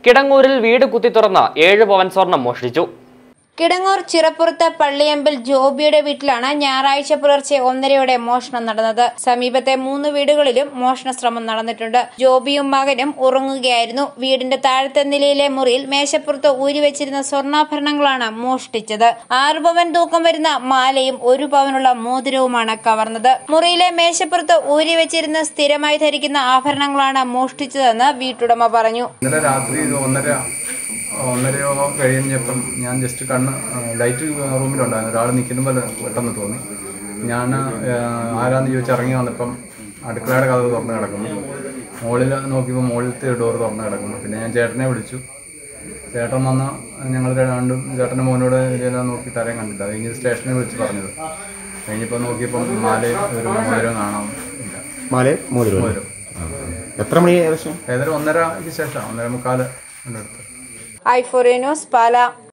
കിടങ്ങൂരിൽ വീട് കുത്തിത്തുറന്ന് ഏഴ് പവൻ സ്വർണം മോഷ്ടിച്ചു കിടങ്ങൂർ ചിറപ്പുറത്ത് പള്ളിയമ്പിൽ ജോബിയുടെ വീട്ടിലാണ് ഞായറാഴ്ച പുലർച്ചെ ഒന്നരയോടെ മോഷണം നടന്നത് സമീപത്തെ മൂന്ന് വീടുകളിലും മോഷണ ശ്രമം നടന്നിട്ടുണ്ട് ജോബിയും മകനും ഉറങ്ങുകയായിരുന്നു വീടിന്റെ താഴത്തെ നിലയിലെ മുറിയിൽ മേശപ്പുറത്ത് ഊരിവെച്ചിരുന്ന സ്വർണ്ണാഭരണങ്ങളാണ് മോഷ്ടിച്ചത് ആറ് പവൻ തൂക്കം വരുന്ന മാലയും ഒരു പവനുള്ള മോതിരവുമാണ് കവർന്നത് മുറിയിലെ മേശപ്പുറത്ത് ഊരിവെച്ചിരുന്ന സ്ഥിരമായി ധരിക്കുന്ന ആഭരണങ്ങളാണ് മോഷ്ടിച്ചതെന്ന് വീട്ടുടമ പറഞ്ഞു ഇന്നലെ രാത്രി ഒരു ഒന്നര ഒന്നരയോ കഴിഞ്ഞപ്പം ഞാൻ ജസ്റ്റ് കണ്ണ് ആ, ലൈറ്റ് റൂമിലുണ്ടായിരുന്നു ഒരാൾ നിൽക്കുന്ന പോലെ പെട്ടെന്ന് തോന്നി ഞാൻ ആ, ആരാന്ന് ചോദിച്ച് ഇറങ്ങി വന്നപ്പം അടുക്കളയുടെ കഥ തുറന്ന് കിടക്കുന്നു മുകളിൽ നോക്കിയപ്പോൾ മുകളിലത്തെ ഡോർ തുറന്ന് കിടക്കുന്നു പിന്നെ ഞാൻ ചേട്ടനെ വിളിച്ചു ചേട്ടൻ വന്ന് ഞങ്ങൾ രണ്ടും ചേട്ടൻ്റെ മോനോട് ഇതെല്ലാം നോക്കി തരാൻ കണ്ടില്ല അത് കഴിഞ്ഞ് സ്റ്റേഷനിൽ വിളിച്ച് പറഞ്ഞത് കഴിഞ്ഞപ്പോൾ നോക്കിയപ്പം മാലയും ഒരു മോതിരവും കാണാൻ ഇല്ല മാല മോതിരം മോതിരം എത്ര മണി ഏകദേശം ഏതായാലും ഒന്നരയ്ക്ക് ശേഷം ഒന്നര മുക്കാൽ എൻ്റെ അടുത്ത് ഐഫോറിയ ന്യൂസ് പാല